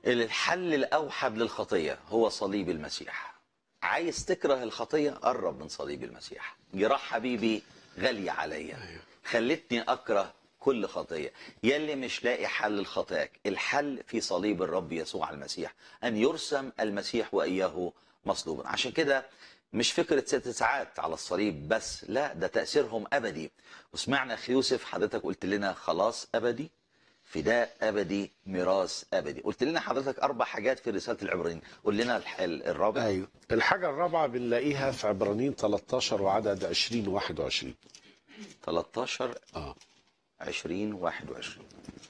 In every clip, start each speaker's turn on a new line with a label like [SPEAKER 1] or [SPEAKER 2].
[SPEAKER 1] الحل الأوحد للخطية هو صليب المسيح عايز تكره الخطية قرب من صليب المسيح جراح حبيبي غالية عليا خلتني أكره كل خطية يلي مش لاقي حل لخطاك الحل في صليب الرب يسوع المسيح أن يرسم المسيح وإياه مصلوبا عشان كده مش فكرة ست ساعات على الصليب بس لا ده تأثيرهم أبدي وسمعنا أخي يوسف حضرتك قلت لنا خلاص أبدي فداء أبدي ميراث أبدي قلت لنا حضرتك أربع حاجات في رسالة العبرانيين قول لنا الح- الرابع
[SPEAKER 2] ايوه الحاجه الرابعه بنلاقيها في عبرانيين 13 وعدد 20 21
[SPEAKER 1] 13
[SPEAKER 2] اه
[SPEAKER 1] 20 21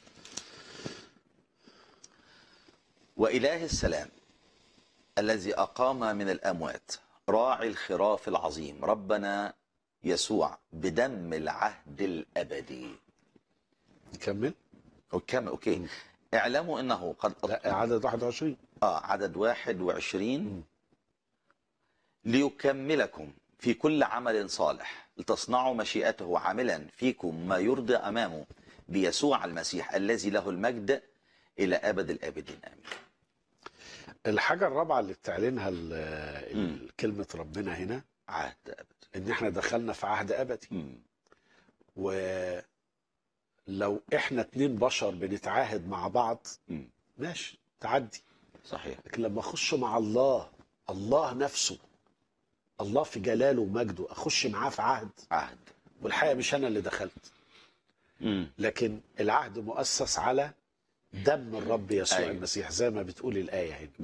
[SPEAKER 1] وإله السلام الذي أقام من الأموات راعي الخراف العظيم ربنا يسوع بدم العهد الأبدي
[SPEAKER 2] نكمل
[SPEAKER 1] وكم أوكي اعلموا أنه قد
[SPEAKER 2] لا عدد 21
[SPEAKER 1] آه عدد 21 ليكملكم في كل عمل صالح لتصنعوا مشيئته عاملا فيكم ما يرضي أمامه بيسوع المسيح الذي له المجد إلى أبد الآبدين آمين
[SPEAKER 2] الحاجه الرابعه اللي بتعلنها ال- ال- كلمه ربنا هنا
[SPEAKER 1] عهد أبدي
[SPEAKER 2] ان احنا دخلنا في عهد ابدي
[SPEAKER 1] مم.
[SPEAKER 2] ولو احنا اتنين بشر بنتعاهد مع بعض
[SPEAKER 1] مم.
[SPEAKER 2] ماشي تعدي
[SPEAKER 1] صحيح
[SPEAKER 2] لكن لما اخش مع الله الله نفسه الله في جلاله ومجده اخش معاه في عهد
[SPEAKER 1] عهد
[SPEAKER 2] والحقيقه مش انا اللي دخلت
[SPEAKER 1] مم.
[SPEAKER 2] لكن العهد مؤسس على دم الرب يسوع
[SPEAKER 1] أيوة.
[SPEAKER 2] المسيح زي ما بتقول الايه هنا